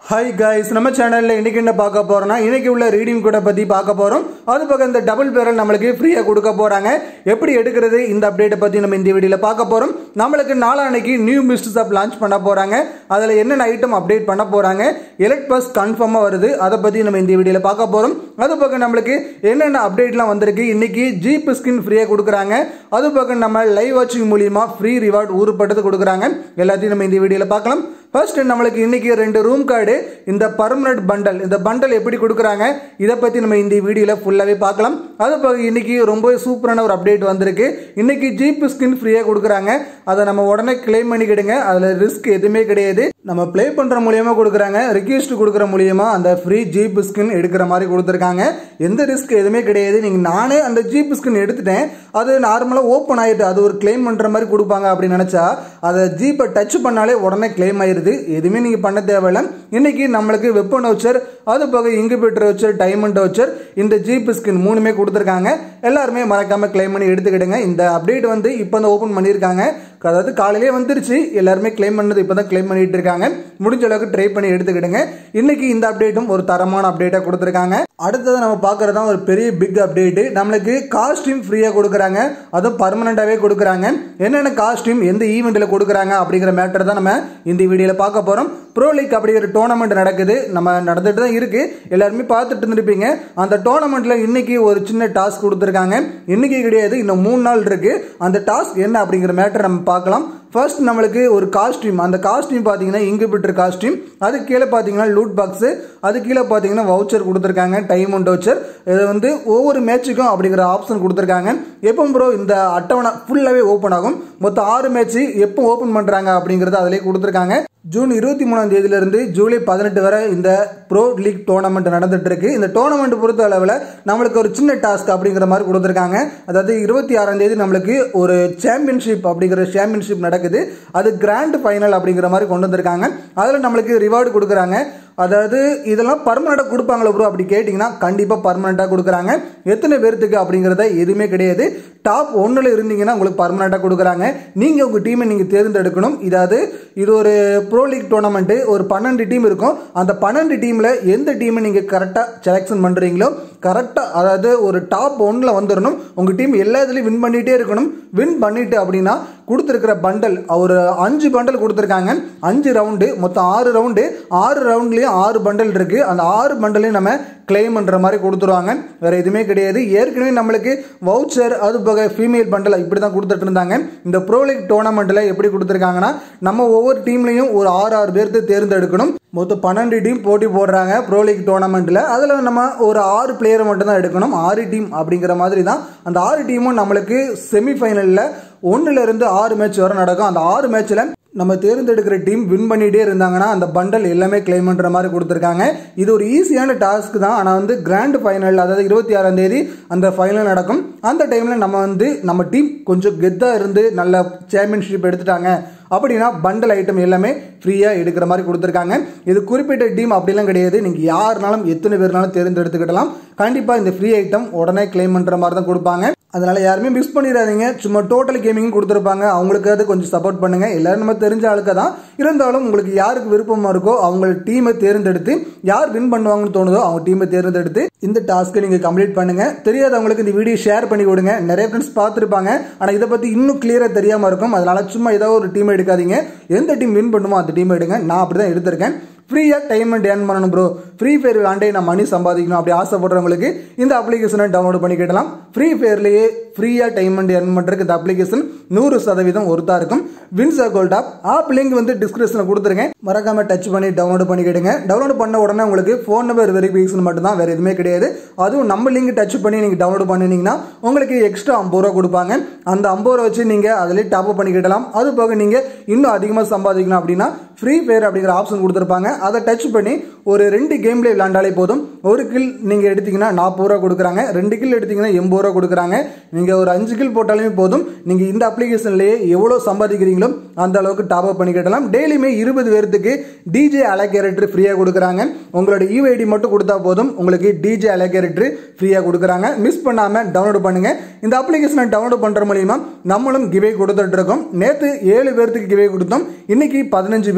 hi guys நம்ம சேனல்ல இன்னைக்கு என்ன பார்க்க போறோம்னா இன்னைக்கு உள்ள ரீடிங் கூட பத்தி பார்க்க போறோம் அது பக்கம் இந்த டபுள் பேரல் நம்மளுக்கு ஃப்ரீயா கொடுக்க போறாங்க எப்படி எடுக்கிறது இந்த அப்டேட்டை பத்தி நம்ம இந்த வீடியோல பார்க்க போறோம் நம்மளுக்கு நாளானைக்கு நியூ மிஸ்ட் ஆப் லான்ச் பண்ண போறாங்க அதுல என்னென்ன ஐட்டம் அப்டேட் பண்ண போறாங்க எலக்ட் பஸ் கன்ஃபார்மா வருது அதை பத்தி நம்ம இந்த வீடியோல பார்க்க போறோம் அது பக்கம் நம்மளுக்கு என்னென்ன அப்டேட்லாம் வந்திருக்கு இன்னைக்கு ஜீப் ஸ்கின் ஃப்ரீயா கொடுக்குறாங்க அது பக்கம் நம்ம லைவ் வாட்சிங் மூலியமா ஃப்ரீ ரிவார்ட் ஊறுப்பட்டது கொடுக்குறாங்க எல்லாத்தையும் நம்ம இந்த வீடியோல பார்க்கலாம் ஃபர்ஸ்ட் நம்மளுக்கு இன்னைக்கு ரெண்டு ரூம் கார்டு இந்த பர்மனன்ட் பண்டல் இந்த பண்டல் எப்படி கொடுக்குறாங்க இதை பற்றி நம்ம இந்த வீடியோவில் ஃபுல்லாகவே பார்க்கலாம் அது போக இன்னைக்கு ரொம்ப சூப்பரான ஒரு அப்டேட் வந்திருக்கு இன்னைக்கு ஜீப் ஸ்கின் ஃப்ரீயாக கொடுக்குறாங்க அதை நம்ம உடனே கிளைம் பண்ணிக்கிடுங்க அதில் ரிஸ்க் எதுவுமே கிடையாது நம்ம ப்ளே பண்ணுற மூலியமாக கொடுக்குறாங்க ரிக்வெஸ்ட் கொடுக்குற மூலியமா அந்த ஃப்ரீ ஜீப் ஸ்கின் எடுக்கிற மாதிரி கொடுத்துருக்காங்க எந்த ரிஸ்க் எதுவுமே கிடையாது நீங்கள் நானே அந்த ஜீப் ஸ்கின் எடுத்துட்டேன் அது நார்மலாக ஓப்பன் ஆயிட்டு அது ஒரு கிளைம் பண்ணுற மாதிரி கொடுப்பாங்க அப்படின்னு நினச்சா அதை ஜீப்பை டச் பண்ணாலே உடனே கிளைம் ஆயிருது எதுவுமே நீங்கள் பண்ண தேவையில்லை இன்னைக்கு நம்மளுக்கு வெப்பன் வச்சர் அது போக இங்குபேட்டர் வச்சர் டைமண்ட் வச்சர் இந்த ஜீப் ஸ்கின் மூணுமே கொடுத்துருக்காங்க எல்லாருமே மறக்காம கிளைம் பண்ணி எடுத்துக்கிடுங்க இந்த அப்டேட் வந்து இப்போ தான் ஓப்பன் பண்ணியிருக்காங்க அதாவது காலையிலே வந்துருச்சு எல்லாருமே கிளைம் பண்ணது இப்போ தான் கிளைம் பண்ணிட்டு இருக்காங்க முடிஞ்ச அளவுக்கு ட்ரை பண்ணி எடுத்துக்கிடுங்க இன்னைக்கு இந்த அப்டேட்டும் ஒரு தரமான அப்டேட்டாக கொடுத்துருக்காங்க அடுத்தது நம்ம பார்க்கறது தான் ஒரு பெரிய பிக் அப்டேட் நம்மளுக்கு காஸ்டியூம் ஃப்ரீயாக கொடுக்குறாங்க அதுவும் பர்மனண்டாகவே கொடுக்குறாங்க என்னென்ன காஸ்டியூம் எந்த ஈவெண்ட்டில் கொடுக்குறாங்க அப்படிங்கிற மேட்டர் தான் நம்ம இந்த வீடியோவில் பார்க்க போகிறோம் ப்ரோ லீக் அப்படிங்கிற டோர்னமெண்ட் நடக்குது நம்ம நடந்துட்டு தான் இருக்கு எல்லாருமே பார்த்துட்டு இருந்திருப்பீங்க அந்த டோர்னமெண்ட்ல இன்னைக்கு ஒரு சின்ன டாஸ்க் கொடுத்துருக்காங்க இன்னைக்கு கிடையாது இன்னும் மூணு நாள் இருக்கு அந்த டாஸ்க் என்ன அப்படிங்கிற மேட்டர் நம்ம பார்க்கலாம் ஃபர்ஸ்ட் நம்மளுக்கு ஒரு காஸ்டியூம் அந்த காஸ்டியூம் பார்த்தீங்கன்னா இங்குபிட்டர் காஸ்டியூம் அது கீழே பார்த்தீங்கன்னா லூட் பாக்ஸ் அது கீழே பார்த்தீங்கன்னா வவுச்சர் கொடுத்துருக்காங்க டைம் அண்ட் வவுச்சர் இது வந்து ஒவ்வொரு மேட்சுக்கும் அப்படிங்கிற ஆப்ஷன் கொடுத்துருக்காங்க எப்போ ப்ரோ இந்த அட்டவணை ஃபுல்லாகவே ஓப்பன் ஆகும் மொத்தம் ஆறு மேட்ச் எப்போ ஓப்பன் பண்ணுறாங்க அப்படிங்கிறத அதிலே கொடுத்துருக்காங்க ஜூன் இருபத்தி மூணாம் தேதியிலிருந்து ஜூலை பதினெட்டு வரை இந்த ப்ரோ லீக் டோர்னமெண்ட் நடந்துட்டு இருக்கு இந்த டோர்னமெண்ட் பொறுத்த அளவில் நம்மளுக்கு ஒரு சின்ன டாஸ்க் அப்படிங்கிற மாதிரி கொடுத்துருக்காங்க அதாவது இருபத்தி ஆறாம் தேதி நம்மளுக்கு ஒரு சாம்பியன்ஷிப் அப்படிங்கிற சாம்பியன்ஷிப் நடக்குது அது கிராண்ட் ஃபைனல் அப்படிங்கிற மாதிரி கொண்டு வந்திருக்காங்க அதில் நம்மளுக்கு ரிவார்டு கொடுக்குறாங்க அதாவது இதெல்லாம் பர்மனெண்ட்டாக கொடுப்பாங்களா ப்ரோ அப்படி கேட்டிங்கன்னா கண்டிப்பாக பர்மனெண்ட்டாக கொடுக்குறாங்க எத்தனை பேர்த்துக்கு அப்படிங்கிறத எதுவுமே கிடையாது டாப் ஒன்றில் இருந்தீங்கன்னா உங்களுக்கு பர்மனெண்ட்டாக கொடுக்குறாங்க நீங்கள் உங்கள் டீமை நீங்கள் தேர்ந்தெடுக்கணும் இதாவது இது ஒரு ப்ரோ லீக் டோர்னமெண்ட்டு ஒரு பன்னெண்டு டீம் இருக்கும் அந்த பன்னெண்டு டீமில் எந்த டீமை நீங்கள் கரெக்டாக செலெக்ஷன் பண்ணுறீங்களோ கரெக்டாக அதாவது ஒரு டாப் ஒன்றில் வந்துடணும் உங்கள் டீம் எல்லா இதுலேயும் வின் பண்ணிகிட்டே இருக்கணும் வின் பண்ணிட்டு அப்படின்னா கொடுத்துருக்கிற பண்டல் ஒரு அஞ்சு பண்டல் கொடுத்துருக்காங்க அஞ்சு ரவுண்டு மொத்தம் ஆறு ரவுண்டு ஆறு ரவுண்ட்லேயும் ஆறு பண்டல் இருக்குது அந்த ஆறு பண்டலையும் நம்ம கிளைம் பண்ணுற மாதிரி கொடுத்துருவாங்க வேறு எதுவுமே கிடையாது ஏற்கனவே நம்மளுக்கு வவுச்சர் அது போக ஃபீமேல் பண்டல் இப்படி தான் கொடுத்துட்டு இருந்தாங்க இந்த ப்ரோ லீக் டோர்னமெண்ட்டில் எப்படி கொடுத்துருக்காங்கன்னா நம்ம ஒவ்வொரு டீம்லையும் ஒரு ஆறு ஆறு பேர்த்து தேர்ந்தெடுக்கணும் மொத்தம் பன்னெண்டு டீம் போட்டி போடுறாங்க ப்ரோ லீக் டோர்னமெண்ட்டில் அதில் நம்ம ஒரு ஆறு பிளேயரை மட்டும் தான் எடுக்கணும் ஆறு டீம் அப்படிங்கிற மாதிரி தான் அந்த ஆறு டீமும் நம்மளுக்கு செமிஃபைனலில் ஒன்றுலேருந்து ஆறு மேட்ச் வரை நடக்கும் அந்த ஆறு மேட்ச்சில் நம்ம தேர்ந்தெடுக்கிற டீம் வின் பண்ணிகிட்டே இருந்தாங்கன்னா அந்த பண்டல் எல்லாமே கிளைம் பண்ணுற மாதிரி கொடுத்துருக்காங்க இது ஒரு ஈஸியான டாஸ்க் தான் ஆனால் வந்து கிராண்ட் ஃபைனல் அதாவது இருபத்தி ஆறாம் தேதி அந்த ஃபைனல் நடக்கும் அந்த டைமில் நம்ம வந்து நம்ம டீம் கொஞ்சம் கெத்தாக இருந்து நல்ல சாம்பியன்ஷிப் எடுத்துட்டாங்க அப்படின்னா பண்டல் ஐட்டம் எல்லாமே ஃப்ரீயாக எடுக்கிற மாதிரி கொடுத்துருக்காங்க இது குறிப்பிட்ட டீம் அப்படிலாம் கிடையாது நீங்கள் யாருனாலும் எத்தனை பேர்னாலும் தேர்ந்தெடுத்துக்கிடலாம் கண்டிப்பாக இந்த ஃப்ரீ ஐட்டம் உடனே கிளைம் பண்ணுற மாதிரி தான் கொடுப்பாங்க அதனால யாருமே மிஸ் பண்ணிடாதீங்க சும்மா டோட்டல் கேமிங் கொடுத்துருப்பாங்க அவங்களுக்கு அது கொஞ்சம் சப்போர்ட் பண்ணுங்க எல்லாரும் நம்ம தெரிஞ்ச ஆளுக்க தான் இருந்தாலும் உங்களுக்கு யாருக்கு விருப்பமா இருக்கோ அவங்க டீமை தேர்ந்தெடுத்து யார் வின் பண்ணுவாங்கன்னு தோணுதோ அவங்க டீமை தேர்ந்தெடுத்து இந்த டாஸ்க்கை நீங்க கம்ப்ளீட் பண்ணுங்க தெரியாதவங்களுக்கு இந்த வீடியோ ஷேர் பண்ணி கொடுங்க நிறைய ஃப்ரெண்ட்ஸ் பார்த்துருப்பாங்க ஆனால் இதை பத்தி இன்னும் கிளியரா தெரியாம இருக்கும் அதனால சும்மா ஏதாவது ஒரு டீம் எடுக்காதீங்க எந்த டீம் வின் பண்ணுமோ அந்த டீம் எடுங்க நான் அப்படிதான் எடுத்திருக்கேன் ஃப்ரீயாக டைம் அண்ட் ஏர்ன் பண்ணணும் ப்ரோ ஃப்ரீ ஃபயர் விளாண்டே நான் மணி சம்பாதிக்கணும் அப்படி ஆசைப்படுறவங்களுக்கு இந்த அப்ளிகேஷனை டவுன்லோட் பண்ணிக்கிடலாம் ஃப்ரீ ஃபயர்லேயே ஃப்ரீயாக டைம் அண்ட் ஏர்ன் பண்ணுறதுக்கு இந்த அப்ளிகேஷன் நூறு சதவீதம் ஒருத்தா இருக்கும் wins gold app app link வந்து டிஸ்கிரிப்ஷனில் கொடுத்துருக்கேன் மறக்காம டச் பண்ணி டவுன்லோட் பண்ணிக்கிடுங்க டவுன்லோட் பண்ண உடனே உங்களுக்கு ஃபோன் நம்பர் வெரிஃபிகேஷன் மட்டும் தான் வேறு எதுவுமே கிடையாது அதுவும் நம்ம லிங்க் டச் பண்ணி நீங்கள் டவுன்லோட் பண்ணினீங்கன்னா உங்களுக்கு எக்ஸ்ட்ரா ஐம்பது ரூபா கொடுப்பாங்க அந்த ஐம்பது ரூபா வச்சு நீங்கள் அதிலே டாப் அப் பண்ணிக்கிடலாம் அது போக நீங்கள் இன்னும் அதிகமாக சம்பாதிக்கணும் அப்படின்னா ஃப்ரீ ஃபயர் அப்படிங்கிற ஆப்ஷன் கொடுத்துருப்பாங்க அதை டச் பண்ணி ஒரு ரெண்டு கேம்லேயே விளாண்டாலே போதும் ஒரு கில் நீங்கள் எடுத்தீங்கன்னா நாற்பது ரூபா கொடுக்குறாங்க ரெண்டு கில் எடுத்தீங்கன்னா எண்பது ரூபா கொடுக்குறாங்க நீங்கள் ஒரு அஞ்சு கில் போட்டாலுமே போதும் நீங்கள் இந்த அப்ளிகேஷன்லேயே எவ்வளோ சம்பாதிக்கிறீங்களோ அந்த அளவுக்கு டாப் அப் பண்ணிக்கிடலாம் டெய்லியுமே இருபது பேர்த்துக்கு டிஜே அலை கேரக்டர் ஃப்ரீயாக கொடுக்குறாங்க உங்களோட யூஐடி மட்டும் கொடுத்தா போதும் உங்களுக்கு டிஜே அலை கேரக்டர் ஃப்ரீயாக கொடுக்குறாங்க மிஸ் பண்ணாமல் டவுன்லோட் பண்ணுங்க இந்த அப்ளிகேஷனை டவுன்லோட் பண்ணுற மூலியமா நம்மளும் கிவே கொடுத்துட்டு இருக்கோம் நேற்று ஏழு பேர்த்துக்கு கிவே கொடுத்தோம் இன்னைக்கு பதினஞ்சு பேர்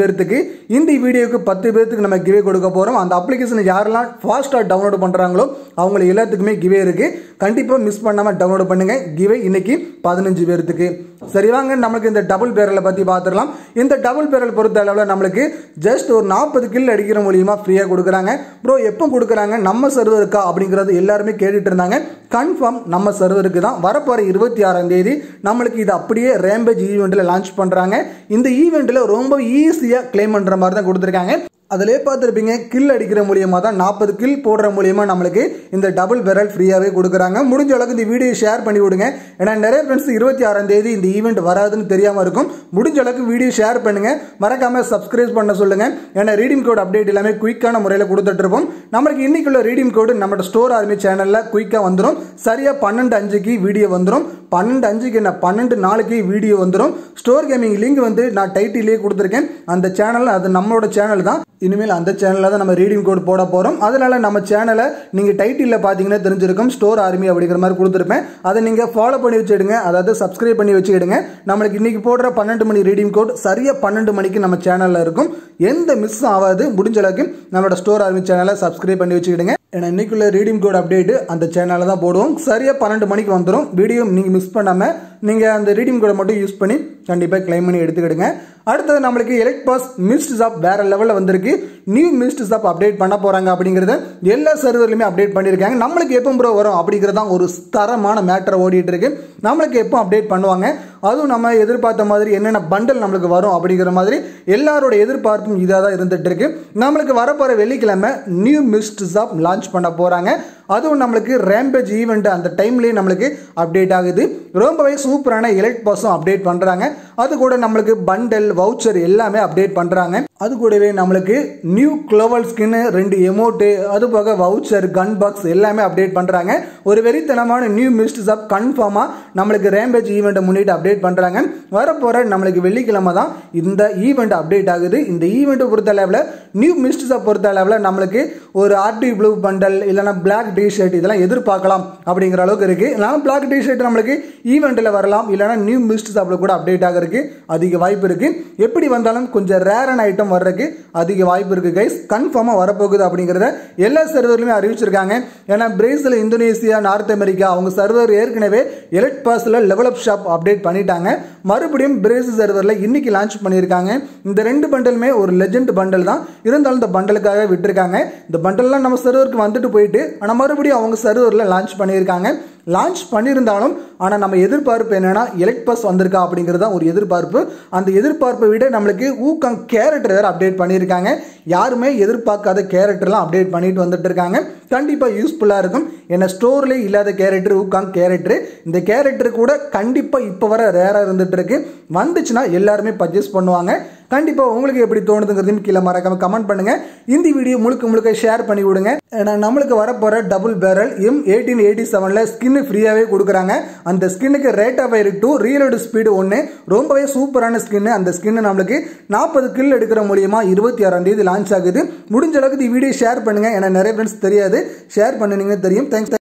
பேர்த்துக்கு இந்த வீடியோக்கு பத்து பேர்த்துக்கு நம்ம கிவே கொடுக்க போகிறோம் அந்த அப்ளிகேஷன் யாரெல்லாம் ஃபாஸ்ட்டாக டவுன்லோட் பண்ணுறாங்களோ அவங்க எல்லாத்துக்குமே கிவே இருக்குது கண்டிப்பாக மிஸ் பண்ணாமல் டவுன்லோட் பண்ணுங்க கிவே இன்னைக்கு பதினஞ்சு பேர்த்துக்கு சரி வாங்க நம்மளுக்கு இந்த டபுள் பேரலை பற்றி பார்த்துடலாம் இந்த டபுள் பேரல் பொறுத்த அளவில் நம்மளுக்கு ஜஸ்ட் ஒரு நாற்பது கில் அடிக்கிற மூலியமா ஃப்ரீயாக கொடுக்குறாங்க ப்ரோ எப்போ கொடுக்குறாங்க நம்ம சர்வருக்கா அப்படிங்கிறது எல்லாருமே கேட்டுட்டு இருந்தாங்க கன்ஃபார்ம் நம்ம சர்வருக்கு தான் வரப்போகிற இருபத்தி ஆறாம் தேதி நம்மளுக்கு இது அப்படியே ரேம்பேஜ் ஈவெண்ட்டில் லான்ச் பண்ணுறாங்க இந்த ஈவெண்ட்டில் ரொம்ப ஈஸியாக கிளைம் பண்ணுற மாதிரி தான் கொடுத்துருக்காங்க அதிலே பார்த்துருப்பீங்க கில் அடிக்கிற மூலியமாக தான் நாற்பது கில் போடுற மூலியமாக நம்மளுக்கு இந்த டபுள் பெரல் ஃப்ரீயாகவே கொடுக்குறாங்க முடிஞ்ச அளவுக்கு இந்த வீடியோ ஷேர் பண்ணி விடுங்க ஏன்னா நிறைய ஃப்ரெண்ட்ஸ் இருபத்தி ஆறாம் தேதி இந்த ஈவெண்ட் வராதுன்னு தெரியாமல் இருக்கும் முடிஞ்ச அளவுக்கு வீடியோ ஷேர் பண்ணுங்க மறக்காம சப்ஸ்கிரைப் பண்ண சொல்லுங்க ஏன்னா ரீடிங் கோட் அப்டேட் எல்லாமே குயிக்கான முறையில் கொடுத்துட்டு இருப்போம் நம்மளுக்கு இன்னைக்குள்ள ரீடிங் கோடு நம்ம ஸ்டோர் ஆர்மி சேனலில் குயிக்காக வந்துடும் சரியாக பன்னெண்டு அஞ்சுக்கு வீடியோ வந்துடும் பன்னெண்டு அஞ்சுக்கு என்ன பன்னெண்டு நாளைக்கு வீடியோ வந்துடும் ஸ்டோர் கேமிங் லிங்க் வந்து நான் டைட்டிலே கொடுத்துருக்கேன் அந்த சேனல் அது நம்மளோட சேனல் தான் இனிமேல் அந்த சேனலில் தான் நம்ம ரீடிங் கோட் போட போகிறோம் அதனால நம்ம சேனலை நீங்கள் டைட்டிலில் பார்த்தீங்கன்னா தெரிஞ்சிருக்கும் ஸ்டோர் ஆர்மி அப்படிங்கிற மாதிரி கொடுத்துருப்பேன் அதை நீங்கள் ஃபாலோ பண்ணி வச்சுடுங்க அதாவது சப்ஸ்கிரைப் பண்ணி வச்சுக்கிடுங்க நம்மளுக்கு இன்னைக்கு போடுற பன்னெண்டு மணி ரீடிங் கோட் சரியாக பன்னெண்டு மணிக்கு நம்ம சேனலில் இருக்கும் எந்த மிஸ் ஆகாது முடிஞ்ச அளவுக்கு நம்மளோட ஸ்டோர் ஆர்மி சேனலை சப்ஸ்கிரைப் பண்ணி வச்சுக்கிடுங்க ஏன்னா இன்னைக்குள்ள ரீடிங் கோட் அப்டேட் அந்த சேனலில் தான் போடுவோம் சரியாக பன்னெண்டு மணிக்கு வந்துடும் வீடியோ நீங்கள் மிஸ் பண்ணாமல் நீங்கள் அந்த ரீடிங் கோடை மட்டும் யூஸ் பண்ணி கண்டிப்பாக கிளைம் பண்ணி எடுத்துக்கிடுங்க அடுத்தது நம்மளுக்கு எலக்ட் பாஸ் மிஸ்ட் ஷாப் வேற லெவலில் வந்திருக்கு நியூ மிஸ்ட் ஷாப் அப்டேட் பண்ண போகிறாங்க அப்படிங்கிறத எல்லா சர்வர்லையுமே அப்டேட் பண்ணியிருக்காங்க நம்மளுக்கு எப்போ ப்ரோ வரும் அப்படிங்கிறது தான் ஒரு தரமான மேட்டரை ஓடிட்டு இருக்கு நம்மளுக்கு எப்போ அப்டேட் பண்ணுவாங்க அதுவும் நம்ம எதிர்பார்த்த மாதிரி என்னென்ன பண்டல் நம்மளுக்கு வரும் அப்படிங்கிற மாதிரி எல்லாரோட எதிர்பார்ப்பும் இதாக தான் இருந்துட்டு இருக்கு நம்மளுக்கு வரப்போகிற வெள்ளிக்கிழமை நியூ மிஸ்ட் ஷாப் லான்ச் பண்ண போகிறாங்க அதுவும் நம்மளுக்கு ரேம்பேஜ் ஈவெண்ட் அந்த டைம்லேயே நம்மளுக்கு அப்டேட் ஆகுது ரொம்பவே சூப்பரான எலக்ட் பாஸும் அப்டேட் பண்ணுறாங்க அது கூட நம்மளுக்கு பண்டல் வவுச்சர் எல்லாமே அப்டேட் பண்ணுறாங்க அது கூடவே நம்மளுக்கு நியூ க்ளோவல் ஸ்கின்னு ரெண்டு எமோட்டு அது போக வவுச்சர் கன் பாக்ஸ் எல்லாமே அப்டேட் பண்ணுறாங்க ஒரு வெறித்தனமான நியூ மிஸ்ட் சப் கன்ஃபார்மாக நம்மளுக்கு ரேம்பேஜ் ஈவெண்ட்டை முன்னிட்டு அப்டேட் பண்ணுறாங்க வரப்போகிற நம்மளுக்கு வெள்ளிக்கிழமை தான் இந்த ஈவெண்ட் அப்டேட் ஆகுது இந்த ஈவெண்ட்டை பொறுத்த அளவில் நியூ மிஸ்ட் சப் பொறுத்த அளவில் நம்மளுக்கு ஒரு ஆர்டி ப்ளூ பண்டல் இல்லைனா பிளாக் டிஷர்ட் இதெல்லாம் எதிர்பார்க்கலாம் அப்படிங்கிற அளவுக்கு இருக்குது இல்லைனா பிளாக் டிஷர்ட் நம்மளுக்கு ஈவெண்ட்டில் வரலாம் இல்லைனா நியூ மிஸ்ட் ஷாப்பில் கூட அப்டேட் ஆகிறதுக்கு அதிக வாய்ப்பு இருக்குது எப்படி வந்தாலும் கொஞ்சம் ரேரன் ஐட்டம் வர்றதுக்கு அதிக வாய்ப்பு இருக்குது கைஸ் கன்ஃபார்மாக வரப்போகுது அப்படிங்கிறத எல்லா சர்வர்லையுமே அறிவிச்சிருக்காங்க ஏன்னா பிரேசில் இந்தோனேசியா நார்த் அமெரிக்கா அவங்க சர்வர் ஏற்கனவே எலக்ட் பாஸில் லெவலப் ஷாப் அப்டேட் பண்ணிட்டாங்க மறுபடியும் பிரேசில் சர்வரில் இன்னைக்கு லான்ச் பண்ணியிருக்காங்க இந்த ரெண்டு பண்டலுமே ஒரு லெஜெண்ட் பண்டல் தான் இருந்தாலும் இந்த பண்டலுக்காக விட்டுருக்காங்க இந்த பண்டல்லாம் நம்ம சர்வருக்கு வந்துட்டு போயிட்டு ஆனால் மறுபடியும் அவங்க சர்வரில் லான்ச் பண்ணியிருக்காங்க லான்ச் பண்ணியிருந்தாலும் ஆனால் நம்ம எதிர்பார்ப்பு என்னன்னா எலக்ட் பஸ் வந்திருக்கா அப்படிங்கிறது தான் ஒரு எதிர்பார்ப்பு அந்த எதிர்பார்ப்பை விட நம்மளுக்கு ஊக்கம் கேரக்டர் வேறு அப்டேட் பண்ணியிருக்காங்க யாருமே எதிர்பார்க்காத கேரக்டர்லாம் அப்டேட் பண்ணிட்டு வந்துட்டு இருக்காங்க கண்டிப்பாக யூஸ்ஃபுல்லாக இருக்கும் ஏன்னா ஸ்டோர்லேயே இல்லாத கேரக்டர் ஊக்காங் கேரக்டர் இந்த கேரக்டர் கூட கண்டிப்பாக இப்போ வர ரேராக இருந்துட்டு இருக்கு வந்துச்சுன்னா எல்லாருமே பர்ச்சேஸ் பண்ணுவாங்க கண்டிப்பாக உங்களுக்கு எப்படி தோணுதுங்கிறதையும் கீழே மறக்காம கமெண்ட் பண்ணுங்க இந்த வீடியோ முழுக்க முழுக்க ஷேர் பண்ணி விடுங்க ஏன்னா நம்மளுக்கு வரப்போற double barrel M eighteen eighty செவனில் ஸ்கின் ஃப்ரீயாகவே கொடுக்குறாங்க அந்த ஸ்கின்னுக்கு rate of fire to reload speed ஒன்று ரொம்பவே சூப்பரான ஸ்கின் அந்த ஸ்கின் நம்மளுக்கு நாற்பது கில் எடுக்கிற மூலியமா இருபத்தி ஆறாம் தேதி லான்ச் ஆகுது முடிஞ்ச அளவுக்கு இந்த வீடியோ ஷேர் பண்ணுங்க ஏன்னா நிறைய ஃப்ரெண்ட்ஸ் தெரியாது ஷேர் பண்ணுனீங்க தெரியும் தேங்க்ஸ்